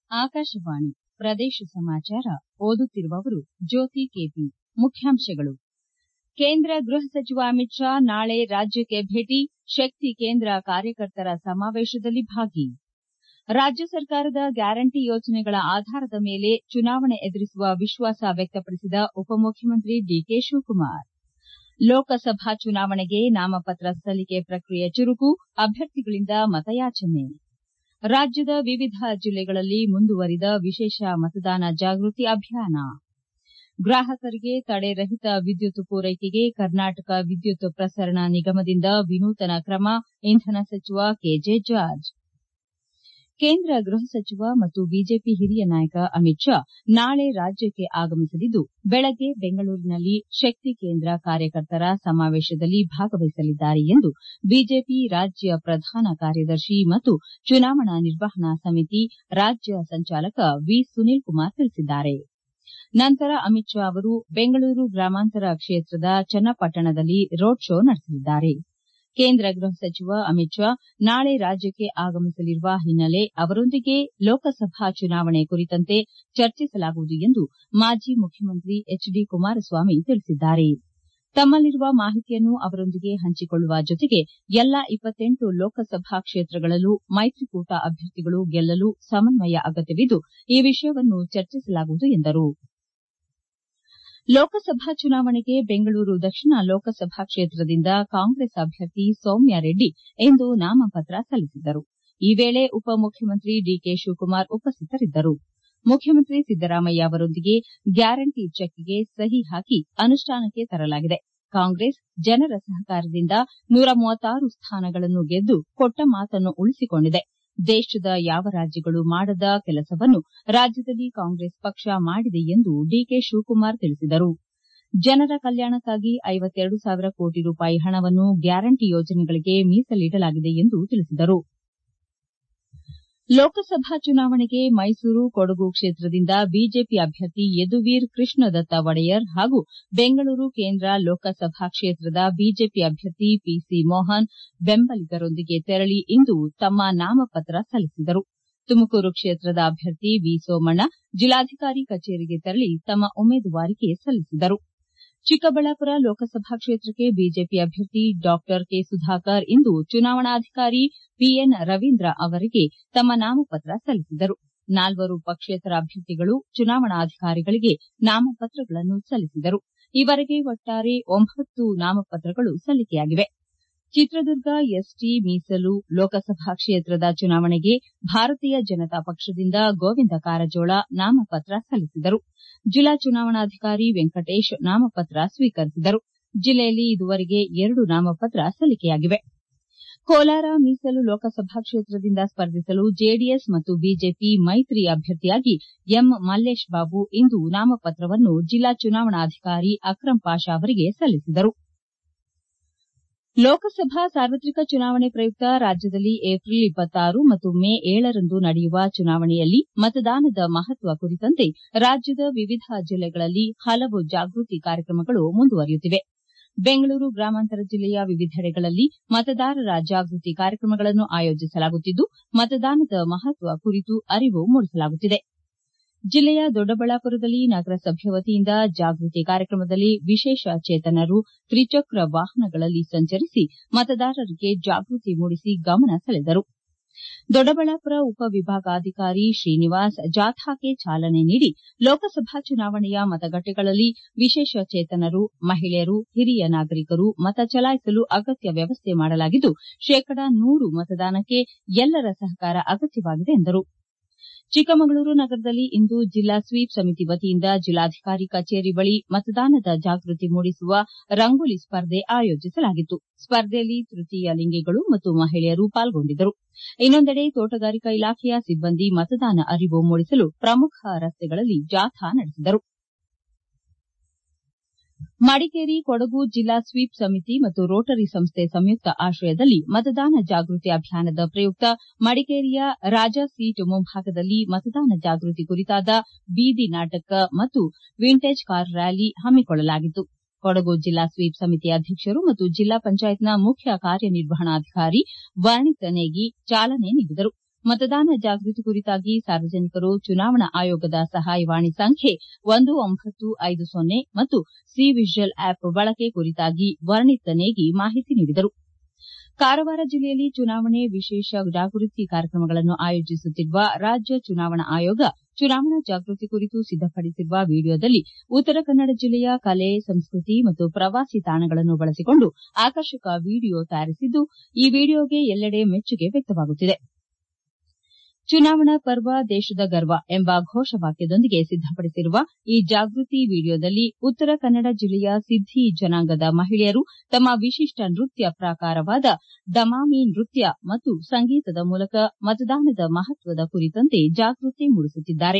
ಆಕಾಶವಾಣಿ ಪ್ರದೇಶ ಸಮಾಚಾರ ಓದುತ್ತಿರುವವರು ಜ್ಯೋತಿ ಕೆಪಿ ಮುಖ್ಯಾಂಶಗಳು ಕೇಂದ್ರ ಗೃಹ ಸಚಿವ ಅಮಿತ್ ಶಾ ನಾಳೆ ರಾಜ್ಯಕ್ಕೆ ಭೇಟಿ ಶಕ್ತಿ ಕೇಂದ್ರ ಕಾರ್ಯಕರ್ತರ ಸಮಾವೇಶದಲ್ಲಿ ಭಾಗಿ ರಾಜ್ಯ ಸರ್ಕಾರದ ಗ್ಯಾರಂಟಿ ಯೋಜನೆಗಳ ಆಧಾರದ ಮೇಲೆ ಚುನಾವಣೆ ಎದುರಿಸುವ ವಿಶ್ವಾಸ ವ್ಯಕ್ತಪಡಿಸಿದ ಉಪಮುಖ್ಯಮಂತ್ರಿ ಡಿಕೆ ಶಿವಕುಮಾರ್ ಲೋಕಸಭಾ ಚುನಾವಣೆಗೆ ನಾಮಪತ್ರ ಸಲ್ಲಿಕೆ ಪ್ರಕ್ರಿಯೆ ಚುರುಕು ಅಭ್ಯರ್ಥಿಗಳಿಂದ ಮತಯಾಚನೆ ರಾಜ್ಯದ ವಿವಿಧ ಜಿಲ್ಲೆಗಳಲ್ಲಿ ಮುಂದುವರಿದ ವಿಶೇಷ ಮತದಾನ ಜಾಗೃತಿ ಅಭಿಯಾನ ಗ್ರಾಹಕರಿಗೆ ತಡೆರಹಿತ ವಿದ್ಯುತ್ ಪೂರೈಕೆಗೆ ಕರ್ನಾಟಕ ವಿದ್ಯುತ್ ಪ್ರಸರಣ ನಿಗಮದಿಂದ ವಿನೂತನ ಕ್ರಮ ಇಂಧನ ಸಚಿವ ಕೆಜೆ ಜಾರ್ಜ್ ಕೇಂದ್ರ ಗೃಹ ಸಚಿವ ಮತ್ತು ಬಿಜೆಪಿ ಹಿರಿಯ ನಾಯಕ ಅಮಿತ್ ಶಾ ನಾಳೆ ರಾಜ್ಯಕ್ಕೆ ಆಗಮಿಸಲಿದ್ದು ಬೆಳಗ್ಗೆ ಬೆಂಗಳೂರಿನಲ್ಲಿ ಶಕ್ತಿ ಕೇಂದ್ರ ಕಾರ್ಯಕರ್ತರ ಸಮಾವೇಶದಲ್ಲಿ ಭಾಗವಹಿಸಲಿದ್ದಾರೆ ಎಂದು ಬಿಜೆಪಿ ರಾಜ್ಯ ಪ್ರಧಾನ ಕಾರ್ಯದರ್ಶಿ ಮತ್ತು ಚುನಾವಣಾ ನಿರ್ವಹಣಾ ಸಮಿತಿ ರಾಜ್ಯ ಸಂಚಾಲಕ ವಿ ಸುನೀಲ್ ಕುಮಾರ್ ತಿಳಿಸಿದ್ದಾರೆ ನಂತರ ಅಮಿತ್ ಶಾ ಅವರು ಬೆಂಗಳೂರು ಗ್ರಾಮಾಂತರ ಕ್ಷೇತ್ರದ ಚನ್ನಪಟ್ಟಣದಲ್ಲಿ ರೋಡ್ ಶೋ ನಡೆಸಲಿದ್ದಾರೆ ಕೇಂದ್ರ ಗೃಹ ಸಚಿವ ಅಮಿತ್ ಶಾ ನಾಳೆ ರಾಜ್ಯಕ್ಕೆ ಆಗಮಿಸಲಿರುವ ಹಿನ್ನೆಲೆ ಅವರೊಂದಿಗೆ ಲೋಕಸಭಾ ಚುನಾವಣೆ ಕುರಿತಂತೆ ಚರ್ಚಿಸಲಾಗುವುದು ಎಂದು ಮಾಜಿ ಮುಖ್ಯಮಂತ್ರಿ ಎಚ್ ಡಿ ಕುಮಾರಸ್ವಾಮಿ ತಿಳಿಸಿದ್ದಾರೆ ತಮ್ಮಲ್ಲಿರುವ ಮಾಹಿತಿಯನ್ನು ಅವರೊಂದಿಗೆ ಹಂಚಿಕೊಳ್ಳುವ ಜೊತೆಗೆ ಎಲ್ಲಾ ಲೋಕಸಭಾ ಕ್ಷೇತ್ರಗಳಲ್ಲೂ ಮೈತ್ರಿಕೂಟ ಅಭ್ಯರ್ಥಿಗಳು ಗೆಲ್ಲಲು ಸಮನ್ವಯ ಅಗತ್ಯವಿದ್ದು ಈ ವಿಷಯವನ್ನು ಚರ್ಚಿಸಲಾಗುವುದು ಎಂದರು ಲೋಕಸಭಾ ಚುನಾವಣೆಗೆ ಬೆಂಗಳೂರು ದಕ್ಷಿಣ ಲೋಕಸಭಾ ಕ್ಷೇತ್ರದಿಂದ ಕಾಂಗ್ರೆಸ್ ಅಭ್ಯರ್ಥಿ ಸೌಮ್ಯ ರೆಡ್ಡಿ ಇಂದು ನಾಮಪತ್ರ ಸಲ್ಲಿಸಿದರು ಈ ವೇಳೆ ಉಪಮುಖ್ಯಮಂತ್ರಿ ಡಿಕೆ ಶಿವಕುಮಾರ್ ಉಪಸ್ಥಿತರಿದ್ದರು ಮುಖ್ಯಮಂತ್ರಿ ಸಿದ್ದರಾಮಯ್ಯ ಅವರೊಂದಿಗೆ ಗ್ಯಾರಂಟಿ ಚೆಕ್ಗೆ ಸಹಿ ಹಾಕಿ ಅನುಷ್ಠಾನಕ್ಕೆ ತರಲಾಗಿದೆ ಕಾಂಗ್ರೆಸ್ ಜನರ ಸಹಕಾರದಿಂದ ನೂರ ಮೂವತ್ತಾರು ಸ್ಥಾನಗಳನ್ನು ಗೆದ್ದು ಕೊಟ್ಟ ಮಾತನ್ನು ಉಳಿಸಿಕೊಂಡಿದೆ ದೇಶದ ಯಾವ ರಾಜ್ಯಗಳು ಮಾಡದ ಕೆಲಸವನ್ನು ರಾಜ್ಯದಲ್ಲಿ ಕಾಂಗ್ರೆಸ್ ಪಕ್ಷ ಮಾಡಿದೆ ಎಂದು ಡಿಕೆ ಶಿವಕುಮಾರ್ ತಿಳಿಸಿದರು ಜನರ ಕಲ್ಯಾಣಕ್ಕಾಗಿ ಐವತ್ತೆರಡು ಸಾವಿರ ಕೋಟಿ ರೂಪಾಯಿ ಹಣವನ್ನು ಗ್ಯಾರಂಟಿ ಯೋಜನೆಗಳಿಗೆ ಮೀಸಲಿಡಲಾಗಿದೆ ಎಂದು ತಿಳಿಸಿದರು ಲೋಕಸಭಾ ಚುನಾವಣೆಗೆ ಮೈಸೂರು ಕೊಡಗು ಕ್ಷೇತ್ರದಿಂದ ಬಿಜೆಪಿ ಅಭ್ಯರ್ಥಿ ಯದುವೀರ್ ಕೃಷ್ಣದತ್ತ ಒಡೆಯರ್ ಹಾಗೂ ಬೆಂಗಳೂರು ಕೇಂದ್ರ ಲೋಕಸಭಾ ಕ್ಷೇತ್ರದ ಬಿಜೆಪಿ ಅಭ್ಯರ್ಥಿ ಪಿಸಿ ಮೋಹನ್ ಬೆಂಬಲಿಗರೊಂದಿಗೆ ತೆರಳಿ ಇಂದು ತಮ್ಮ ನಾಮಪತ್ರ ಸಲ್ಲಿಸಿದರು ತುಮಕೂರು ಕ್ಷೇತ್ರದ ಅಭ್ಯರ್ಥಿ ವಿ ಸೋಮಣ್ಣ ಜಿಲ್ಲಾಧಿಕಾರಿ ಕಚೇರಿಗೆ ತೆರಳಿ ತಮ್ಮ ಉಮೇದುವಾರಿಕೆ ಸಲ್ಲಿಸಿದರು ಚಿಕ್ಕಬಳ್ಳಾಪುರ ಲೋಕಸಭಾ ಕ್ಷೇತ್ರಕ್ಕೆ ಬಿಜೆಪಿ ಅಭ್ಯರ್ಥಿ ಡಾ ಕೆ ಸುಧಾಕರ್ ಇಂದು ಚುನಾವಣಾಧಿಕಾರಿ ಪಿಎನ್ ರವೀಂದ್ರ ಅವರಿಗೆ ತಮ್ಮ ನಾಮಪತ್ರ ಸಲ್ಲಿಸಿದರು ನಾಲ್ವರು ಪಕ್ಷೇತರ ಅಭ್ಯರ್ಥಿಗಳು ಚುನಾವಣಾಧಿಕಾರಿಗಳಿಗೆ ನಾಮಪತ್ರಗಳನ್ನು ಸಲ್ಲಿಸಿದರು ಈವರೆಗೆ ಒಟ್ಟಾರೆ ಒಂಬತ್ತು ನಾಮಪತ್ರಗಳು ಸಲ್ಲಿಕೆಯಾಗಿವೆ ಚಿತ್ರದುರ್ಗ ಎಸ್ಟಿ ಮೀಸಲು ಲೋಕಸಭಾ ಕ್ಷೇತ್ರದ ಚುನಾವಣೆಗೆ ಭಾರತೀಯ ಜನತಾ ಪಕ್ಷದಿಂದ ಗೋವಿಂದ ಕಾರಜೋಳ ನಾಮಪತ್ರ ಸಲ್ಲಿಸಿದರು ಜಿಲ್ಲಾ ಚುನಾವಣಾಧಿಕಾರಿ ವೆಂಕಟೇಶ್ ನಾಮಪತ್ರ ಸ್ವೀಕರಿಸಿದರು ಜಿಲ್ಲೆಯಲ್ಲಿ ಇದುವರೆಗೆ ಎರಡು ನಾಮಪತ್ರ ಸಲ್ಲಿಕೆಯಾಗಿವೆ ಕೋಲಾರ ಮೀಸಲು ಲೋಕಸಭಾ ಕ್ಷೇತ್ರದಿಂದ ಸ್ಪರ್ಧಿಸಲು ಜೆಡಿಎಸ್ ಮತ್ತು ಬಿಜೆಪಿ ಮೈತ್ರಿ ಅಭ್ಯರ್ಥಿಯಾಗಿ ಎಂ ಮಲ್ಲೇಶ್ ಬಾಬು ಇಂದು ನಾಮಪತ್ರವನ್ನು ಜಿಲ್ಲಾ ಚುನಾವಣಾಧಿಕಾರಿ ಅಕ್ರಂ ಪಾಷಾ ಅವರಿಗೆ ಸಲ್ಲಿಸಿದರು ಲೋಕಸಭಾ ಸಾರ್ವತ್ರಿಕ ಚುನಾವಣೆ ಪ್ರಯುಕ್ತ ರಾಜ್ಯದಲ್ಲಿ ಏಪ್ರಿಲ್ ಮತ್ತು ಮೇ ಏಳರಂದು ನಡೆಯುವ ಚುನಾವಣೆಯಲ್ಲಿ ಮತದಾನದ ಮಹತ್ವ ಕುರಿತಂತೆ ರಾಜ್ಯದ ವಿವಿಧ ಜಿಲ್ಲೆಗಳಲ್ಲಿ ಹಲವು ಜಾಗೃತಿ ಕಾರ್ಯಕ್ರಮಗಳು ಮುಂದುವರಿಯುತ್ತಿವೆ ಬೆಂಗಳೂರು ಗ್ರಾಮಾಂತರ ಜಿಲ್ಲೆಯ ವಿವಿಧೆಡೆಗಳಲ್ಲಿ ಮತದಾರರ ಜಾಗೃತಿ ಕಾರ್ಯಕ್ರಮಗಳನ್ನು ಆಯೋಜಿಸಲಾಗುತ್ತಿದ್ದು ಮತದಾನದ ಮಹತ್ವ ಕುರಿತು ಅರಿವು ಮೂಡಿಸಲಾಗುತ್ತಿದೆ ಜಿಲ್ಲೆಯ ದೊಡ್ಡಬಳ್ಳಾಪುರದಲ್ಲಿ ನಗರಸಭೆ ವತಿಯಿಂದ ಜಾಗೃತಿ ಕಾರ್ಯಕ್ರಮದಲ್ಲಿ ವಿಶೇಷ ಚೇತನರು ತ್ರಿಚಕ್ರ ವಾಹನಗಳಲ್ಲಿ ಸಂಚರಿಸಿ ಮತದಾರರಿಗೆ ಜಾಗೃತಿ ಮೂಡಿಸಿ ಗಮನ ಸೆಳೆದರು ದೊಡ್ಡಬಳ್ಳಾಪುರ ಉಪವಿಭಾಗಾಧಿಕಾರಿ ಶ್ರೀನಿವಾಸ್ ಜಾಥಾಕ್ಕೆ ಚಾಲನೆ ನೀಡಿ ಲೋಕಸಭಾ ಚುನಾವಣೆಯ ಮತಗಟ್ಟೆಗಳಲ್ಲಿ ವಿಶೇಷ ಚೇತನರು ಮಹಿಳೆಯರು ಹಿರಿಯ ನಾಗರಿಕರು ಮತ ಚಲಾಯಿಸಲು ಅಗತ್ಯ ವ್ಯವಸ್ಥೆ ಮಾಡಲಾಗಿದ್ದು ಶೇಕಡಾ ನೂರು ಮತದಾನಕ್ಕೆ ಎಲ್ಲರ ಸಹಕಾರ ಅಗತ್ಯವಾಗಿದೆ ಎಂದರು ಚಿಕ್ಕಮಗಳೂರು ನಗರದಲ್ಲಿ ಇಂದು ಜಿಲ್ಲಾ ಸ್ವೀಪ್ ಸಮಿತಿ ವತಿಯಿಂದ ಜಿಲ್ಲಾಧಿಕಾರಿ ಕಚೇರಿ ಬಳಿ ಮತದಾನದ ಜಾಗೃತಿ ಮೂಡಿಸುವ ರಂಗೋಲಿ ಸ್ಪರ್ಧೆ ಆಯೋಜಿಸಲಾಗಿತ್ತು ಸ್ಪರ್ಧೆಯಲ್ಲಿ ತೃತೀಯ ಲಿಂಗಿಗಳು ಮತ್ತು ಮಹಿಳೆಯರು ಪಾಲ್ಗೊಂಡಿದ್ದರು ಇನ್ನೊಂದೆಡೆ ತೋಟಗಾರಿಕಾ ಇಲಾಖೆಯ ಸಿಬ್ಬಂದಿ ಮತದಾನ ಅರಿವು ಮೂಡಿಸಲು ಪ್ರಮುಖ ರಸ್ತೆಗಳಲ್ಲಿ ಜಾಥಾ ನಡೆಸಿದರು ಮಡಿಕೇರಿ ಕೊಡಗು ಜಿಲ್ಲಾ ಸ್ವೀಪ್ ಸಮಿತಿ ಮತ್ತು ರೋಟರಿ ಸಂಸ್ಥೆ ಸಂಯುಕ್ತ ಆಶ್ರಯದಲ್ಲಿ ಮತದಾನ ಜಾಗೃತಿ ಅಭಿಯಾನದ ಪ್ರಯುಕ್ತ ಮಡಿಕೇರಿಯ ರಾಜಾ ಸೀಟ್ ಮುಂಭಾಗದಲ್ಲಿ ಮತದಾನ ಜಾಗೃತಿ ಕುರಿತಾದ ಬೀದಿ ನಾಟಕ ಮತ್ತು ವಿಂಟೇಜ್ ಕಾರ್ ರ್ಯಾಲಿ ಹಮ್ಮಿಕೊಳ್ಳಲಾಗಿತ್ತು ಕೊಡಗು ಜಿಲ್ಲಾ ಸ್ವೀಪ್ ಸಮಿತಿ ಅಧ್ಯಕ್ಷರು ಮತ್ತು ಜಿಲ್ಲಾ ಪಂಚಾಯತ್ನ ಮುಖ್ಯ ಕಾರ್ಯನಿರ್ವಹಣಾಧಿಕಾರಿ ವರ್ಣಿತ ನೇಗಿ ಚಾಲನೆ ನೀಡಿದರು ಮತದಾನ ಜಾಗೃತಿ ಕುರಿತಾಗಿ ಸಾರ್ವಜನಿಕರು ಚುನಾವಣಾ ಆಯೋಗದ ಸಹಾಯವಾಣಿ ಸಂಖ್ಯೆ ಒಂದು ಒಂಬತ್ತು ಐದು ಸೊನ್ನೆ ಮತ್ತು ಸಿ ವಿಜಿಲ್ ಆಪ್ ಬಳಕೆ ಕುರಿತಾಗಿ ವರ್ಣಿತ ನೇಗಿ ಮಾಹಿತಿ ನೀಡಿದರು ಕಾರವಾರ ಜಿಲ್ಲೆಯಲ್ಲಿ ಚುನಾವಣೆ ವಿಶೇಷ ಜಾಗೃತಿ ಕಾರ್ಯಕ್ರಮಗಳನ್ನು ಆಯೋಜಿಸುತ್ತಿರುವ ರಾಜ್ಯ ಚುನಾವಣಾ ಆಯೋಗ ಚುನಾವಣಾ ಜಾಗೃತಿ ಕುರಿತು ಸಿದ್ದಪಡಿಸಿರುವ ವಿಡಿಯೋದಲ್ಲಿ ಉತ್ತರ ಕನ್ನಡ ಜಿಲ್ಲೆಯ ಕಲೆ ಸಂಸ್ಕೃತಿ ಮತ್ತು ಪ್ರವಾಸಿ ತಾಣಗಳನ್ನು ಬಳಸಿಕೊಂಡು ಆಕರ್ಷಕ ವಿಡಿಯೋ ತಯಾರಿಸಿದ್ದು ಈ ವಿಡಿಯೋಗೆ ಎಲ್ಲೆಡೆ ಮೆಚ್ಚುಗೆ ವ್ಯಕ್ತವಾಗುತ್ತಿದೆ ಚುನಾವಣಾ ಪರ್ವ ದೇಶದ ಗರ್ವ ಎಂಬ ಘೋಷವಾಕ್ಯದೊಂದಿಗೆ ಸಿದ್ದಪಡಿಸಿರುವ ಈ ಜಾಗೃತಿ ವಿಡಿಯೋದಲ್ಲಿ ಉತ್ತರ ಕನ್ನಡ ಜಿಲ್ಲೆಯ ಸಿದ್ದಿ ಜನಾಂಗದ ಮಹಿಳೆಯರು ತಮ್ಮ ವಿಶಿಷ್ಟ ನೃತ್ಯ ಪ್ರಾಕಾರವಾದ ಡಮಾಮಿ ನೃತ್ಯ ಮತ್ತು ಸಂಗೀತದ ಮೂಲಕ ಮತದಾನದ ಮಹತ್ವದ ಕುರಿತಂತೆ ಜಾಗೃತಿ ಮೂಡಿಸುತ್ತಿದ್ದಾರೆ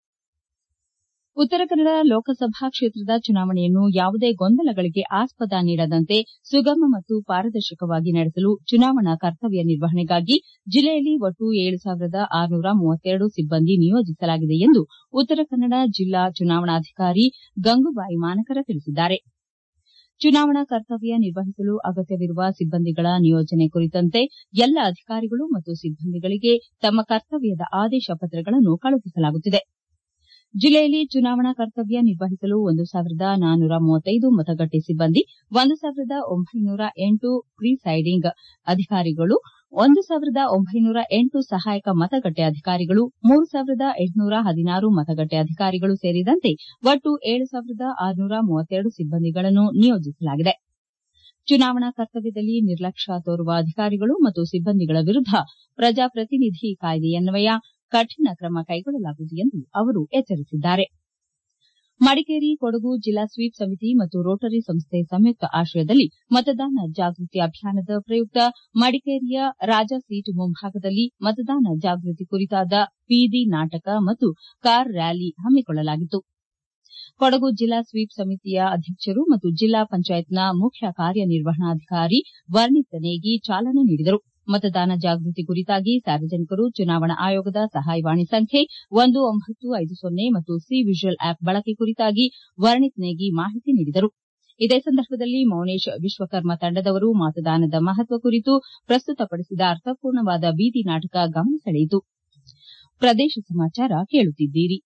ಉತ್ತರ ಕನ್ನಡ ಲೋಕಸಭಾ ಕ್ಷೇತ್ರದ ಚುನಾವಣೆಯನ್ನು ಯಾವುದೇ ಗೊಂದಲಗಳಿಗೆ ಆಸ್ಪದ ನೀಡದಂತೆ ಸುಗಮ ಮತ್ತು ಪಾರದರ್ಶಕವಾಗಿ ನಡೆಸಲು ಚುನಾವಣಾ ಕರ್ತವ್ಯ ನಿರ್ವಹಣೆಗಾಗಿ ಜಿಲ್ಲೆಯಲ್ಲಿ ಒಟ್ಟು ಏಳು ಸಾವಿರದ ಆರುನೂರ ಮೂವತ್ತೆರಡು ಸಿಬ್ಬಂದಿ ನಿಯೋಜಿಸಲಾಗಿದೆ ಎಂದು ಉತ್ತರ ಕನ್ನಡ ಜಿಲ್ಲಾ ಚುನಾವಣಾಧಿಕಾರಿ ಗಂಗೂಬಾಯಿ ಮಾನಕರ ತಿಳಿಸಿದ್ದಾರೆ ಚುನಾವಣಾ ಕರ್ತವ್ಯ ನಿರ್ವಹಿಸಲು ಅಗತ್ಯವಿರುವ ಸಿಬ್ಬಂದಿಗಳ ನಿಯೋಜನೆ ಕುರಿತಂತೆ ಎಲ್ಲ ಅಧಿಕಾರಿಗಳು ಮತ್ತು ಸಿಬ್ಬಂದಿಗಳಿಗೆ ತಮ್ಮ ಕರ್ತವ್ಯದ ಆದೇಶ ಪತ್ರಗಳನ್ನು ಕಳುಹಿಸಲಾಗುತ್ತಿದೆ ಜಿಲ್ಲೆಯಲ್ಲಿ ಚುನಾವಣಾ ಕರ್ತವ್ಯ ನಿರ್ವಹಿಸಲು ಒಂದು ಸಾವಿರದ ನಾನ್ನೂರ ಮೂವತ್ತೈದು ಮತಗಟ್ಟೆ ಸಿಬ್ಬಂದಿ ಒಂದು ಸಾವಿರದ ಒಂಬೈನೂರ ಎಂಟು ಪ್ರಿಸೈಡಿಂಗ್ ಅಧಿಕಾರಿಗಳು ಒಂದು ಸಾವಿರದ ಒಂಬೈನೂರ ಎಂಟು ಸಹಾಯಕ ಮತಗಟ್ಟೆ ಅಧಿಕಾರಿಗಳು ಮೂರು ಸಾವಿರದ ಎಂಟುನೂರ ಹದಿನಾರು ಮತಗಟ್ಟೆ ಅಧಿಕಾರಿಗಳು ಸೇರಿದಂತೆ ಒಟ್ಟು ಏಳು ಸಾವಿರದ ಆರುನೂರ ಮೂವತ್ತೆರಡು ಸಿಬ್ಬಂದಿಗಳನ್ನು ನಿಯೋಜಿಸಲಾಗಿದೆ ಚುನಾವಣಾ ಕರ್ತವ್ಯದಲ್ಲಿ ನಿರ್ಲಕ್ಷ್ಯ ತೋರುವ ಅಧಿಕಾರಿಗಳು ಮತ್ತು ಸಿಬ್ಬಂದಿಗಳ ವಿರುದ್ದ ಪ್ರಜಾಪ್ರತಿನಿಧಿ ಕಾಯ್ದೆಯನ್ವಯ ಕಠಿಣ ಕ್ರಮ ಕೈಗೊಳ್ಳಲಾಗುವುದು ಎಂದು ಅವರು ಎಚ್ಚರಿಸಿದ್ದಾರೆ ಮಡಿಕೇರಿ ಕೊಡಗು ಜಿಲ್ಲಾ ಸ್ವೀಪ್ ಸಮಿತಿ ಮತ್ತು ರೋಟರಿ ಸಂಸ್ಥೆ ಸಂಯುಕ್ತ ಆಶ್ರಯದಲ್ಲಿ ಮತದಾನ ಜಾಗೃತಿ ಅಭಿಯಾನದ ಪ್ರಯುಕ್ತ ಮಡಿಕೇರಿಯ ರಾಜ ಸೀಟ್ ಮುಂಭಾಗದಲ್ಲಿ ಮತದಾನ ಜಾಗೃತಿ ಕುರಿತಾದ ಬೀದಿ ನಾಟಕ ಮತ್ತು ಕಾರ್ ರ್ಯಾಲಿ ಹಮ್ಮಿಕೊಳ್ಳಲಾಗಿತ್ತು ಕೊಡಗು ಜಿಲ್ಲಾ ಸ್ವೀಪ್ ಸಮಿತಿಯ ಅಧ್ಯಕ್ಷರು ಮತ್ತು ಜಿಲ್ಲಾ ಪಂಚಾಯತ್ನ ಮುಖ್ಯ ಕಾರ್ಯನಿರ್ವಹಣಾಧಿಕಾರಿ ವರ್ಣಿತ್ ನೇಗಿ ಚಾಲನೆ ನೀಡಿದರು ಮತದಾನ ಜಾಗೃತಿ ಕುರಿತಾಗಿ ಸಾರ್ವಜನಿಕರು ಚುನಾವಣಾ ಆಯೋಗದ ಸಹಾಯವಾಣಿ ಸಂಖ್ಯೆ ಒಂದು ಒಂಬತ್ತು ಐದು ಸೊನ್ನೆ ಮತ್ತು ಸಿ ವಿಜಿಲ್ ಆಪ್ ಬಳಕೆ ಕುರಿತಾಗಿ ವರ್ಣಿತ್ ನೇಗಿ ಮಾಹಿತಿ ನೀಡಿದರು ಇದೇ ಸಂದರ್ಭದಲ್ಲಿ ಮೌನೇಶ್ ವಿಶ್ವಕರ್ಮ ತಂಡದವರು ಮತದಾನದ ಮಹತ್ವ ಕುರಿತು ಪ್ರಸ್ತುತಪಡಿಸಿದ ಅರ್ಥಪೂರ್ಣವಾದ ಬೀದಿ ನಾಟಕ ಗಮನ ಸೆಳೆಯಿತು ಪ್ರದೇಶ ಸಮಾಚಾರ ಕೇಳುತ್ತಿದ್ದೀರಿ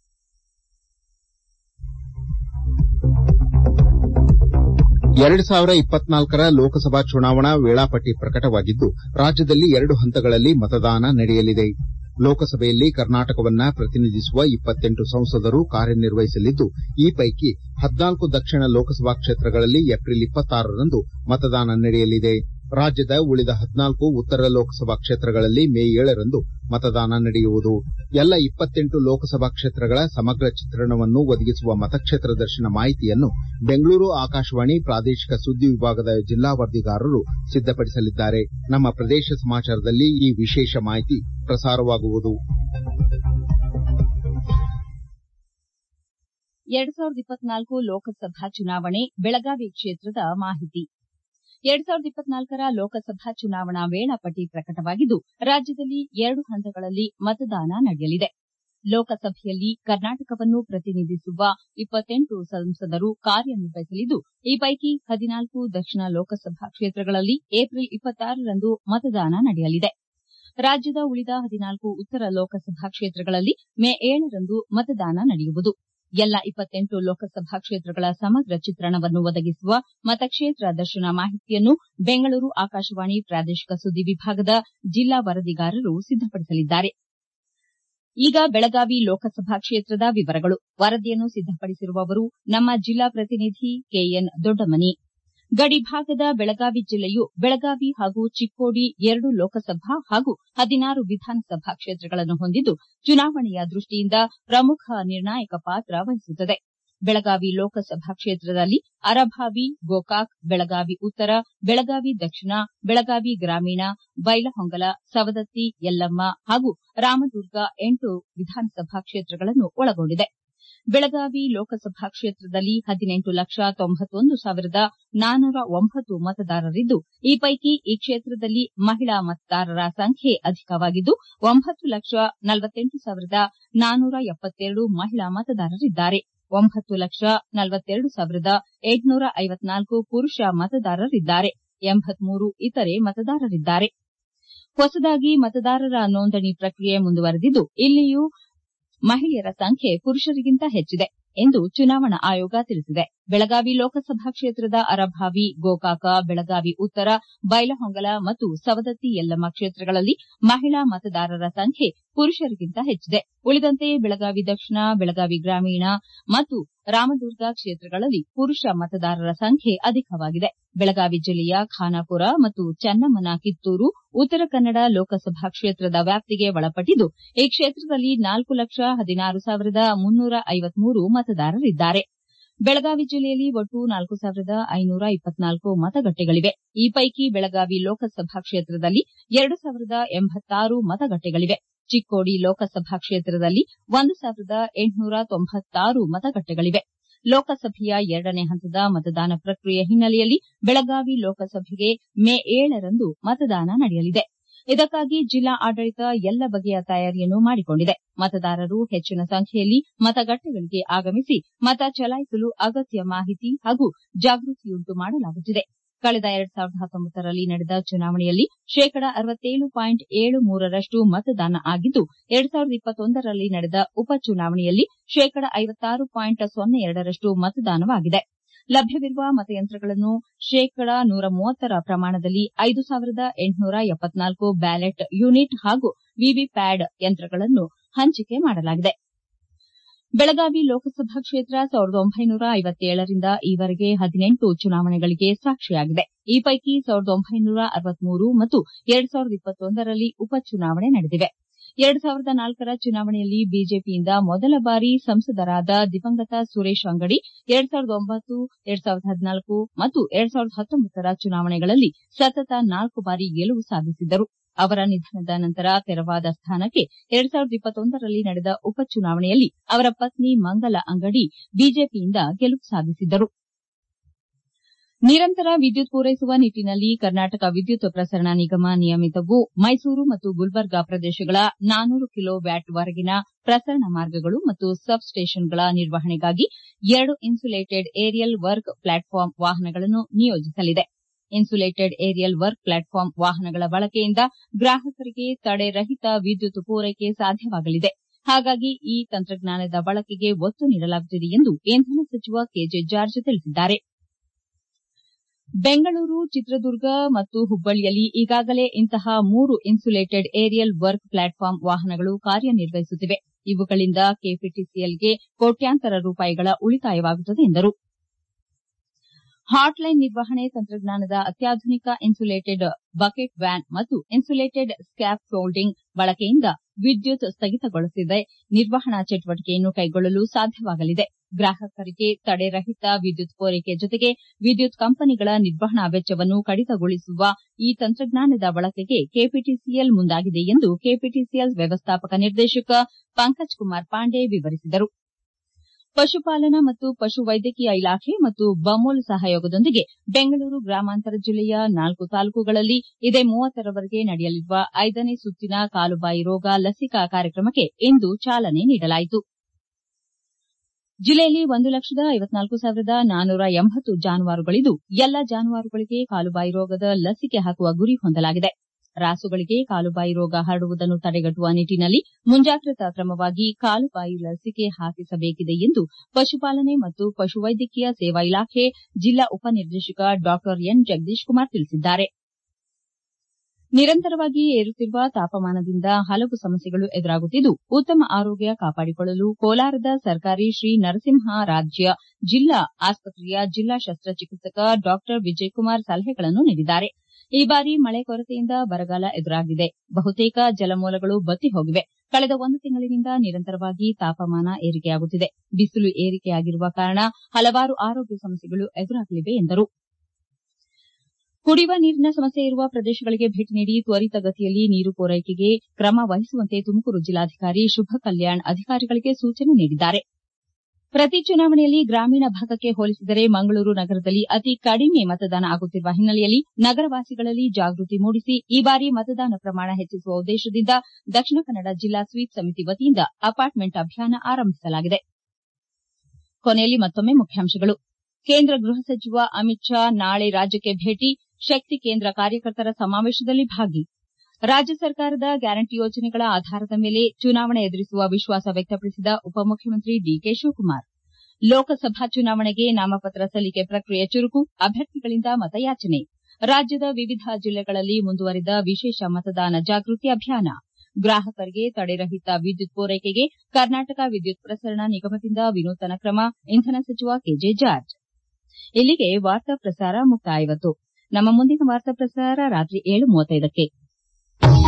ಎರಡು ಸಾವಿರ ಇಪ್ಪತ್ನಾಲ್ಕರ ಲೋಕಸಭಾ ಚುನಾವಣಾ ವೇಳಾಪಟ್ಟಿ ಪ್ರಕಟವಾಗಿದ್ದು ರಾಜ್ಯದಲ್ಲಿ ಎರಡು ಹಂತಗಳಲ್ಲಿ ಮತದಾನ ನಡೆಯಲಿದೆ ಲೋಕಸಭೆಯಲ್ಲಿ ಕರ್ನಾಟಕವನ್ನ ಪ್ರತಿನಿಧಿಸುವ ಇಪ್ಪತ್ತೆಂಟು ಸಂಸದರು ಕಾರ್ಯನಿರ್ವಹಿಸಲಿದ್ದು ಈ ಪೈಕಿ ಹದಿನಾಲ್ಕು ದಕ್ಷಿಣ ಲೋಕಸಭಾ ಕ್ಷೇತ್ರಗಳಲ್ಲಿ ಏಪ್ರಿಲ್ ಇಪ್ಪತ್ತಾರರಂದು ಮತದಾನ ನಡೆಯಲಿದೆ ರಾಜ್ಯದ ಉಳಿದ ಹದಿನಾಲ್ಕು ಉತ್ತರ ಲೋಕಸಭಾ ಕ್ಷೇತ್ರಗಳಲ್ಲಿ ಮೇ ಏಳರಂದು ಮತದಾನ ನಡೆಯುವುದು ಎಲ್ಲ ಇಪ್ಪತ್ತೆಂಟು ಲೋಕಸಭಾ ಕ್ಷೇತ್ರಗಳ ಸಮಗ್ರ ಚಿತ್ರಣವನ್ನು ಒದಗಿಸುವ ಮತಕ್ಷೇತ್ರ ದರ್ಶನ ಮಾಹಿತಿಯನ್ನು ಬೆಂಗಳೂರು ಆಕಾಶವಾಣಿ ಪ್ರಾದೇಶಿಕ ಸುದ್ದಿ ವಿಭಾಗದ ಜಿಲ್ಲಾ ವರದಿಗಾರರು ಸಿದ್ದಪಡಿಸಲಿದ್ದಾರೆ ನಮ್ಮ ಪ್ರದೇಶ ಸಮಾಚಾರದಲ್ಲಿ ಈ ವಿಶೇಷ ಮಾಹಿತಿ ಪ್ರಸಾರವಾಗುವುದು ಎರಡ್ ಸಾವಿರದ ಇಪ್ಪತ್ನಾಲ್ಕು ಲೋಕಸಭಾ ಚುನಾವಣೆ ಬೆಳಗಾವಿ ಕ್ಷೇತ್ರದ ಮಾಹಿತಿ ಎರಡ್ ಸಾವಿರದ ಇಪ್ಪತ್ನಾಲ್ಕರ ಲೋಕಸಭಾ ಚುನಾವಣಾ ವೇಳಾಪಟ್ಟಿ ಪ್ರಕಟವಾಗಿದ್ದು ರಾಜ್ಯದಲ್ಲಿ ಎರಡು ಹಂತಗಳಲ್ಲಿ ಮತದಾನ ನಡೆಯಲಿದೆ ಲೋಕಸಭೆಯಲ್ಲಿ ಕರ್ನಾಟಕವನ್ನು ಪ್ರತಿನಿಧಿಸುವ ಇಪ್ಪತ್ತೆಂಟು ಸಂಸದರು ಕಾರ್ಯನಿರ್ವಹಿಸಲಿದ್ದು ಈ ಪೈಕಿ ಹದಿನಾಲ್ಕು ದಕ್ಷಿಣ ಲೋಕಸಭಾ ಕ್ಷೇತ್ರಗಳಲ್ಲಿ ಏಪ್ರಿಲ್ ಇಪ್ಪತ್ತಾರರಂದು ಮತದಾನ ನಡೆಯಲಿದೆ ರಾಜ್ಯದ ಉಳಿದ ಹದಿನಾಲ್ಕು ಉತ್ತರ ಲೋಕಸಭಾ ಕ್ಷೇತ್ರಗಳಲ್ಲಿ ಮೇ ಏಳರಂದು ಮತದಾನ ನಡೆಯುವುದು ಎಲ್ಲ ಇಪ್ಪತ್ತೆಂಟು ಲೋಕಸಭಾ ಕ್ಷೇತ್ರಗಳ ಸಮಗ್ರ ಚಿತ್ರಣವನ್ನು ಒದಗಿಸುವ ಮತಕ್ಷೇತ್ರ ದರ್ಶನ ಮಾಹಿತಿಯನ್ನು ಬೆಂಗಳೂರು ಆಕಾಶವಾಣಿ ಪ್ರಾದೇಶಿಕ ಸುದ್ದಿ ವಿಭಾಗದ ಜಿಲ್ಲಾ ವರದಿಗಾರರು ಸಿದ್ದಪಡಿಸಲಿದ್ದಾರೆ ಈಗ ಬೆಳಗಾವಿ ಲೋಕಸಭಾ ಕ್ಷೇತ್ರದ ವಿವರಗಳು ವರದಿಯನ್ನು ಸಿದ್ದಪಡಿಸಿರುವವರು ನಮ್ಮ ಜಿಲ್ಲಾ ಪ್ರತಿನಿಧಿ ಕೆಎನ್ ದೊಡ್ಡಮನಿ ಗಡಿಭಾಗದ ಬೆಳಗಾವಿ ಜಿಲ್ಲೆಯು ಬೆಳಗಾವಿ ಹಾಗೂ ಚಿಕ್ಕೋಡಿ ಎರಡು ಲೋಕಸಭಾ ಹಾಗೂ ಹದಿನಾರು ವಿಧಾನಸಭಾ ಕ್ಷೇತ್ರಗಳನ್ನು ಹೊಂದಿದ್ದು ಚುನಾವಣೆಯ ದೃಷ್ಟಿಯಿಂದ ಪ್ರಮುಖ ನಿರ್ಣಾಯಕ ಪಾತ್ರ ವಹಿಸುತ್ತದೆ ಬೆಳಗಾವಿ ಲೋಕಸಭಾ ಕ್ಷೇತ್ರದಲ್ಲಿ ಅರಭಾವಿ ಗೋಕಾಕ್ ಬೆಳಗಾವಿ ಉತ್ತರ ಬೆಳಗಾವಿ ದಕ್ಷಿಣ ಬೆಳಗಾವಿ ಗ್ರಾಮೀಣ ಬೈಲಹೊಂಗಲ ಸವದತ್ತಿ ಯಲ್ಲಮ್ಮ ಹಾಗೂ ರಾಮದುರ್ಗ ಎಂಟು ವಿಧಾನಸಭಾ ಕ್ಷೇತ್ರಗಳನ್ನು ಒಳಗೊಂಡಿದೆ ಬೆಳಗಾವಿ ಲೋಕಸಭಾ ಕ್ಷೇತ್ರದಲ್ಲಿ ಹದಿನೆಂಟು ಲಕ್ಷ ತೊಂಬತ್ತೊಂದು ಸಾವಿರದ ನಾನ್ನೂರ ಒಂಬತ್ತು ಮತದಾರರಿದ್ದು ಈ ಪೈಕಿ ಈ ಕ್ಷೇತ್ರದಲ್ಲಿ ಮಹಿಳಾ ಮತದಾರರ ಸಂಖ್ಯೆ ಅಧಿಕವಾಗಿದ್ದು ಒಂಬತ್ತು ಲಕ್ಷ ನಲವತ್ತೆಂಟು ಸಾವಿರದ ನಾನ್ನೂರ ಎಪ್ಪತ್ತೆರಡು ಮಹಿಳಾ ಮತದಾರರಿದ್ದಾರೆ ಒಂಬತ್ತು ಲಕ್ಷ ನಲವತ್ತೆರಡು ಸಾವಿರದ ಎಂಟುನೂರ ಐವತ್ನಾಲ್ಕು ಪುರುಷ ಮತದಾರರಿದ್ದಾರೆ ಎಂಬತ್ಮೂರು ಇತರೆ ಮತದಾರರಿದ್ದಾರೆ ಹೊಸದಾಗಿ ಮತದಾರರ ನೋಂದಣಿ ಪ್ರಕ್ರಿಯೆ ಮುಂದುವರೆದಿದ್ದು ಇಲ್ಲಿಯೂ ಮಹಿಳೆಯರ ಸಂಖ್ಯೆ ಪುರುಷರಿಗಿಂತ ಹೆಚ್ಚಿದೆ ಎಂದು ಚುನಾವಣಾ ಆಯೋಗ ತಿಳಿಸಿದೆ ಬೆಳಗಾವಿ ಲೋಕಸಭಾ ಕ್ಷೇತ್ರದ ಅರಭಾವಿ ಗೋಕಾಕ ಬೆಳಗಾವಿ ಉತ್ತರ ಬೈಲಹೊಂಗಲ ಮತ್ತು ಸವದತ್ತಿ ಯಲ್ಲಮ್ಮ ಕ್ಷೇತ್ರಗಳಲ್ಲಿ ಮಹಿಳಾ ಮತದಾರರ ಸಂಖ್ಯೆ ಪುರುಷರಿಗಿಂತ ಹೆಚ್ಚಿದೆ ಉಳಿದಂತೆ ಬೆಳಗಾವಿ ದಕ್ಷಿಣ ಬೆಳಗಾವಿ ಗ್ರಾಮೀಣ ಮತ್ತು ರಾಮದುರ್ಗ ಕ್ಷೇತ್ರಗಳಲ್ಲಿ ಪುರುಷ ಮತದಾರರ ಸಂಖ್ಯೆ ಅಧಿಕವಾಗಿದೆ ಬೆಳಗಾವಿ ಜಿಲ್ಲೆಯ ಖಾನಾಪುರ ಮತ್ತು ಚನ್ನಮ್ಮನ ಕಿತ್ತೂರು ಉತ್ತರ ಕನ್ನಡ ಲೋಕಸಭಾ ಕ್ಷೇತ್ರದ ವ್ಯಾಪ್ತಿಗೆ ಒಳಪಟ್ಟಿದ್ದು ಈ ಕ್ಷೇತ್ರದಲ್ಲಿ ನಾಲ್ಕು ಲಕ್ಷ ಹದಿನಾರು ಸಾವಿರದ ಮುನ್ನೂರ ಐವತ್ಮೂರು ಮತದಾರರಿದ್ದಾರೆ ಬೆಳಗಾವಿ ಜಿಲ್ಲೆಯಲ್ಲಿ ಒಟ್ಟು ನಾಲ್ಕು ಸಾವಿರದ ಐನೂರ ಇಪ್ಪತ್ನಾಲ್ಕು ಮತಗಟ್ಟೆಗಳಿವೆ ಈ ಪೈಕಿ ಬೆಳಗಾವಿ ಲೋಕಸಭಾ ಕ್ಷೇತ್ರದಲ್ಲಿ ಎರಡು ಸಾವಿರದ ಎಂಬತ್ತಾರು ಮತಗಟ್ಟೆಗಳಿವೆ ಚಿಕ್ಕೋಡಿ ಲೋಕಸಭಾ ಕ್ಷೇತ್ರದಲ್ಲಿ ಒಂದು ಸಾವಿರದ ಎಂಟುನೂರ ತೊಂಬತ್ತಾರು ಮತಗಟ್ಟೆಗಳಿವೆ ಲೋಕಸಭೆಯ ಎರಡನೇ ಹಂತದ ಮತದಾನ ಪ್ರಕ್ರಿಯೆ ಹಿನ್ನೆಲೆಯಲ್ಲಿ ಬೆಳಗಾವಿ ಲೋಕಸಭೆಗೆ ಮೇ ಏಳರಂದು ಮತದಾನ ನಡೆಯಲಿದೆ ಇದಕ್ಕಾಗಿ ಜಿಲ್ಲಾ ಆಡಳಿತ ಎಲ್ಲ ಬಗೆಯ ತಯಾರಿಯನ್ನು ಮಾಡಿಕೊಂಡಿದೆ ಮತದಾರರು ಹೆಚ್ಚಿನ ಸಂಖ್ಯೆಯಲ್ಲಿ ಮತಗಟ್ಟೆಗಳಿಗೆ ಆಗಮಿಸಿ ಮತ ಚಲಾಯಿಸಲು ಅಗತ್ಯ ಮಾಹಿತಿ ಹಾಗೂ ಜಾಗೃತಿಯುಂಟು ಮಾಡಲಾಗುತ್ತಿದೆ ಕಳೆದ ಎರಡ್ ಸಾವಿರದ ಹತ್ತೊಂಬತ್ತರಲ್ಲಿ ನಡೆದ ಚುನಾವಣೆಯಲ್ಲಿ ಶೇಕಡಾ ಅರವತ್ತೇಳು ಪಾಯಿಂಟ್ ಏಳು ಮೂರರಷ್ಟು ಮತದಾನ ಆಗಿದ್ದು ಎರಡ್ ಸಾವಿರದ ಇಪ್ಪತ್ತೊಂದರಲ್ಲಿ ನಡೆದ ಉಪಚುನಾವಣೆಯಲ್ಲಿ ಶೇಕಡಾ ಐವತ್ತಾರು ಪಾಯಿಂಟ್ ಸೊನ್ನೆ ಎರಡರಷ್ಟು ಮತದಾನವಾಗಿದೆ ಲಭ್ಯವಿರುವ ಮತಯಂತ್ರಗಳನ್ನು ಶೇಕಡಾ ನೂರ ಮೂವತ್ತರ ಪ್ರಮಾಣದಲ್ಲಿ ಐದು ಸಾವಿರದ ಎಂಟುನೂರ ಎಪ್ಪತ್ನಾಲ್ಕು ಬ್ಯಾಲೆಟ್ ಯೂನಿಟ್ ಹಾಗೂ ವಿವಿಪ್ಯಾಟ್ ಯಂತ್ರಗಳನ್ನು ಹಂಚಿಕೆ ಮಾಡಲಾಗಿದೆ ಬೆಳಗಾವಿ ಲೋಕಸಭಾ ಕ್ಷೇತ್ರ ಸಾವಿರದ ಒಂಬೈನೂರ ಐವತ್ತೇಳರಿಂದ ಈವರೆಗೆ ಹದಿನೆಂಟು ಚುನಾವಣೆಗಳಿಗೆ ಸಾಕ್ಷಿಯಾಗಿದೆ ಈ ಪೈಕಿ ಸಾವಿರದ ಒಂಬೈನೂರ ಅರವತ್ಮೂರು ಮತ್ತು ಎರಡ್ ಸಾವಿರದ ಇಪ್ಪತ್ತೊಂದರಲ್ಲಿ ಉಪಚುನಾವಣೆ ನಡೆದಿವೆ ಎರಡ್ ಸಾವಿರದ ನಾಲ್ಕರ ಚುನಾವಣೆಯಲ್ಲಿ ಬಿಜೆಪಿಯಿಂದ ಮೊದಲ ಬಾರಿ ಸಂಸದರಾದ ದಿವಂಗತ ಸುರೇಶ್ ಅಂಗಡಿ ಎರಡ್ ಸಾವಿರದ ಒಂಬತ್ತು ಎರಡ್ ಸಾವಿರದ ಹದಿನಾಲ್ಕು ಮತ್ತು ಎರಡ್ ಸಾವಿರದ ಹತ್ತೊಂಬತ್ತರ ಚುನಾವಣೆಗಳಲ್ಲಿ ಸತತ ನಾಲ್ಕು ಬಾರಿ ಗೆಲುವು ಸಾಧಿಸಿದ್ದರು ಅವರ ನಿಧನದ ನಂತರ ತೆರವಾದ ಸ್ಥಾನಕ್ಕೆ ಎರಡ್ ಸಾವಿರದ ಇಪ್ಪತ್ತೊಂದರಲ್ಲಿ ನಡೆದ ಉಪಚುನಾವಣೆಯಲ್ಲಿ ಅವರ ಪತ್ನಿ ಮಂಗಲ ಅಂಗಡಿ ಬಿಜೆಪಿಯಿಂದ ಗೆಲುವು ಸಾಧಿಸಿದ್ದರು ನಿರಂತರ ವಿದ್ಯುತ್ ಪೂರೈಸುವ ನಿಟ್ಟನಲ್ಲಿ ಕರ್ನಾಟಕ ವಿದ್ಯುತ್ ಪ್ರಸರಣ ನಿಗಮ ನಿಯಮಿತವು ಮೈಸೂರು ಮತ್ತು ಗುಲ್ಬರ್ಗಾ ಪ್ರದೇಶಗಳ ನಾನೂರು ಕಿಲೋ ವ್ಯಾಟ್ವರೆಗಿನ ಪ್ರಸರಣ ಮಾರ್ಗಗಳು ಮತ್ತು ಸಬ್ ಸ್ಟೇಷನ್ಗಳ ನಿರ್ವಹಣೆಗಾಗಿ ಎರಡು ಇನ್ಸುಲೇಟೆಡ್ ಏರಿಯಲ್ ವರ್ಕ್ ಪ್ಲಾಟ್ಫಾರ್ಮ್ ವಾಹನಗಳನ್ನು ನಿಯೋಜಿಸಲಿದೆ ಇನ್ಸುಲೇಟೆಡ್ ಏರಿಯಲ್ ವರ್ಕ್ ಪ್ಲಾಟ್ಫಾರ್ಮ್ ವಾಹನಗಳ ಬಳಕೆಯಿಂದ ಗ್ರಾಹಕರಿಗೆ ತಡೆರಹಿತ ವಿದ್ಯುತ್ ಪೂರೈಕೆ ಸಾಧ್ಯವಾಗಲಿದೆ ಹಾಗಾಗಿ ಈ ತಂತ್ರಜ್ಞಾನದ ಬಳಕೆಗೆ ಒತ್ತು ನೀಡಲಾಗುತ್ತಿದೆ ಎಂದು ಇಂಧನ ಸಚಿವ ಕೆಜೆ ಜಾರ್ಜ್ ತಿಳಿಸಿದ್ದಾರೆ ಬೆಂಗಳೂರು ಚಿತ್ರದುರ್ಗ ಮತ್ತು ಹುಬ್ಬಳ್ಳಿಯಲ್ಲಿ ಈಗಾಗಲೇ ಇಂತಹ ಮೂರು ಇನ್ಸುಲೇಟೆಡ್ ಏರಿಯಲ್ ವರ್ಕ್ ಪ್ಲಾಟ್ಫಾರ್ಮ್ ವಾಹನಗಳು ಕಾರ್ಯನಿರ್ವಹಿಸುತ್ತಿವೆ ಇವುಗಳಿಂದ ಕೆಪಿಟಿಸಿಎಲ್ಗೆ ಕೋಟ್ಯಾಂತರ ರೂಪಾಯಿಗಳ ಉಳಿತಾಯವಾಗುತ್ತದೆ ಎಂದರು ಹಾಟ್ಲೈನ್ ನಿರ್ವಹಣೆ ತಂತ್ರಜ್ಞಾನದ ಅತ್ಯಾಧುನಿಕ ಇನ್ಸುಲೇಟೆಡ್ ಬಕೆಟ್ ವ್ಯಾನ್ ಮತ್ತು ಇನ್ಸುಲೇಟೆಡ್ ಸ್ಕ್ಯಾಪ್ ಫೋಲ್ಡಿಂಗ್ ಬಳಕೆಯಿಂದ ವಿದ್ಯುತ್ ಸ್ಥಗಿತಗೊಳಿಸದೆ ನಿರ್ವಹಣಾ ಚಟುವಟಿಕೆಯನ್ನು ಕೈಗೊಳ್ಳಲು ಸಾಧ್ಯವಾಗಲಿದೆ ಗ್ರಾಹಕರಿಗೆ ತಡೆರಹಿತ ವಿದ್ಯುತ್ ಪೂರೈಕೆ ಜೊತೆಗೆ ವಿದ್ಯುತ್ ಕಂಪನಿಗಳ ನಿರ್ವಹಣಾ ವೆಚ್ಚವನ್ನು ಕಡಿತಗೊಳಿಸುವ ಈ ತಂತ್ರಜ್ಞಾನದ ಬಳಕೆಗೆ ಕೆಪಿಟಿಸಿಎಲ್ ಮುಂದಾಗಿದೆ ಎಂದು ಕೆಪಿಟಿಸಿಎಲ್ ವ್ಯವಸ್ಥಾಪಕ ನಿರ್ದೇಶಕ ಪಂಕಜ್ ಕುಮಾರ್ ಪಾಂಡೆ ವಿವರಿಸಿದರು ಪಶುಪಾಲನಾ ಮತ್ತು ಪಶು ವೈದ್ಯಕೀಯ ಇಲಾಖೆ ಮತ್ತು ಬಮೂಲ್ ಸಹಯೋಗದೊಂದಿಗೆ ಬೆಂಗಳೂರು ಗ್ರಾಮಾಂತರ ಜಿಲ್ಲೆಯ ನಾಲ್ಕು ತಾಲೂಕುಗಳಲ್ಲಿ ಇದೇ ಮೂವತ್ತರವರೆಗೆ ನಡೆಯಲಿರುವ ಐದನೇ ಸುತ್ತಿನ ಕಾಲುಬಾಯಿ ರೋಗ ಲಸಿಕಾ ಕಾರ್ಯಕ್ರಮಕ್ಕೆ ಇಂದು ಚಾಲನೆ ನೀಡಲಾಯಿತು ಜಿಲ್ಲೆಯಲ್ಲಿ ಒಂದು ಲಕ್ಷದ ಐವತ್ನಾಲ್ಕು ಸಾವಿರದ ನಾನ್ನೂರ ಎಂಬತ್ತು ಜಾನುವಾರುಗಳಿದ್ದು ಎಲ್ಲ ಜಾನುವಾರುಗಳಿಗೆ ಕಾಲುಬಾಯಿ ರೋಗದ ಲಸಿಕೆ ಹಾಕುವ ಗುರಿ ಹೊಂದಲಾಗಿದೆ ರಾಸುಗಳಿಗೆ ಕಾಲುಬಾಯಿ ರೋಗ ಹರಡುವುದನ್ನು ತಡೆಗಟ್ಟುವ ನಿಟ್ಟನಲ್ಲಿ ಮುಂಜಾಗ್ರತಾ ಕ್ರಮವಾಗಿ ಕಾಲುಬಾಯಿ ಲಸಿಕೆ ಹಾಕಿಸಬೇಕಿದೆ ಎಂದು ಪಶುಪಾಲನೆ ಮತ್ತು ಪಶುವೈದ್ಯಕೀಯ ಸೇವಾ ಇಲಾಖೆ ಜಿಲ್ಲಾ ಉಪನಿರ್ದೇಶಕ ಡಾ ಎನ್ ಜಗದೀಶ್ ಕುಮಾರ್ ತಿಳಿಸಿದ್ದಾರೆ ನಿರಂತರವಾಗಿ ಏರುತ್ತಿರುವ ತಾಪಮಾನದಿಂದ ಹಲವು ಸಮಸ್ಯೆಗಳು ಎದುರಾಗುತ್ತಿದ್ದು ಉತ್ತಮ ಆರೋಗ್ಯ ಕಾಪಾಡಿಕೊಳ್ಳಲು ಕೋಲಾರದ ಸರ್ಕಾರಿ ಶ್ರೀ ನರಸಿಂಹರಾಜ್ಯ ಜಿಲ್ಲಾ ಆಸ್ಪತ್ರೆಯ ಜಿಲ್ಲಾ ಶಸ್ತ್ರಚಿಕಿತ್ಸಕ ಡಾ ವಿಜಯಕುಮಾರ್ ಸಲಹೆಗಳನ್ನು ನೀಡಿದ್ದಾರೆ ಈ ಬಾರಿ ಮಳೆ ಕೊರತೆಯಿಂದ ಬರಗಾಲ ಎದುರಾಗಿದೆ ಬಹುತೇಕ ಜಲಮೂಲಗಳು ಬತ್ತಿ ಹೋಗಿವೆ ಕಳೆದ ಒಂದು ತಿಂಗಳಿನಿಂದ ನಿರಂತರವಾಗಿ ತಾಪಮಾನ ಏರಿಕೆಯಾಗುತ್ತಿದೆ ಬಿಸಿಲು ಏರಿಕೆಯಾಗಿರುವ ಕಾರಣ ಹಲವಾರು ಆರೋಗ್ಯ ಸಮಸ್ಯೆಗಳು ಎದುರಾಗಲಿವೆ ಎಂದರು ಕುಡಿಯುವ ನೀರಿನ ಸಮಸ್ಯೆ ಇರುವ ಪ್ರದೇಶಗಳಿಗೆ ಭೇಟಿ ನೀಡಿ ತ್ವರಿತಗತಿಯಲ್ಲಿ ನೀರು ಪೂರೈಕೆಗೆ ಕ್ರಮ ವಹಿಸುವಂತೆ ತುಮಕೂರು ಜಿಲ್ಲಾಧಿಕಾರಿ ಶುಭ ಕಲ್ಯಾಣ್ ಅಧಿಕಾರಿಗಳಿಗೆ ಸೂಚನೆ ನೀಡಿದ್ದಾರೆ ಪ್ರತಿ ಚುನಾವಣೆಯಲ್ಲಿ ಗ್ರಾಮೀಣ ಭಾಗಕ್ಕೆ ಹೋಲಿಸಿದರೆ ಮಂಗಳೂರು ನಗರದಲ್ಲಿ ಅತಿ ಕಡಿಮೆ ಮತದಾನ ಆಗುತ್ತಿರುವ ಹಿನ್ನೆಲೆಯಲ್ಲಿ ನಗರವಾಸಿಗಳಲ್ಲಿ ಜಾಗೃತಿ ಮೂಡಿಸಿ ಈ ಬಾರಿ ಮತದಾನ ಪ್ರಮಾಣ ಹೆಚ್ಚಿಸುವ ಉದ್ದೇಶದಿಂದ ದಕ್ಷಿಣ ಕನ್ನಡ ಜಿಲ್ಲಾ ಸ್ವೀಪ್ ಸಮಿತಿ ವತಿಯಿಂದ ಅಪಾರ್ಟ್ಮೆಂಟ್ ಅಭಿಯಾನ ಆರಂಭಿಸಲಾಗಿದೆ ಕೊನೆಯಲ್ಲಿ ಮತ್ತೊಮ್ಮೆ ಮುಖ್ಯಾಂಶಗಳು ಕೇಂದ್ರ ಗೃಹ ಸಚಿವ ಅಮಿತ್ ಶಾ ನಾಳೆ ರಾಜ್ಯಕ್ಕೆ ಭೇಟಿ ಶಕ್ತಿ ಕೇಂದ್ರ ಕಾರ್ಯಕರ್ತರ ಸಮಾವೇಶದಲ್ಲಿ ಭಾಗಿ ರಾಜ್ಯ ಸರ್ಕಾರದ ಗ್ಯಾರಂಟಿ ಯೋಜನೆಗಳ ಆಧಾರದ ಮೇಲೆ ಚುನಾವಣೆ ಎದುರಿಸುವ ವಿಶ್ವಾಸ ವ್ಯಕ್ತಪಡಿಸಿದ ಉಪಮುಖ್ಯಮಂತ್ರಿ ಡಿಕೆ ಶಿವಕುಮಾರ್ ಲೋಕಸಭಾ ಚುನಾವಣೆಗೆ ನಾಮಪತ್ರ ಸಲ್ಲಿಕೆ ಪ್ರಕ್ರಿಯೆ ಚುರುಕು ಅಭ್ಯರ್ಥಿಗಳಿಂದ ಮತಯಾಚನೆ ರಾಜ್ಯದ ವಿವಿಧ ಜಿಲ್ಲೆಗಳಲ್ಲಿ ಮುಂದುವರಿದ ವಿಶೇಷ ಮತದಾನ ಜಾಗೃತಿ ಅಭಿಯಾನ ಗ್ರಾಹಕರಿಗೆ ತಡೆರಹಿತ ವಿದ್ಯುತ್ ಪೂರೈಕೆಗೆ ಕರ್ನಾಟಕ ವಿದ್ಯುತ್ ಪ್ರಸರಣ ನಿಗಮದಿಂದ ವಿನೂತನ ಕ್ರಮ ಇಂಧನ ಸಚಿವ ಕೆಜೆ ಜಾರ್ಜ್ ಇಲ್ಲಿಗೆ ವಾರ್ತಾ ಪ್ರಸಾರ ಮುಕ್ತಾಯವಾಯಿತು ನಮ್ಮ ಮುಂದಿನ ವಾರ್ತಾ ಪ್ರಸಾರ ರಾತ್ರಿ ಏಳು ಮೂವತ್ತೈದಕ್ಕೆ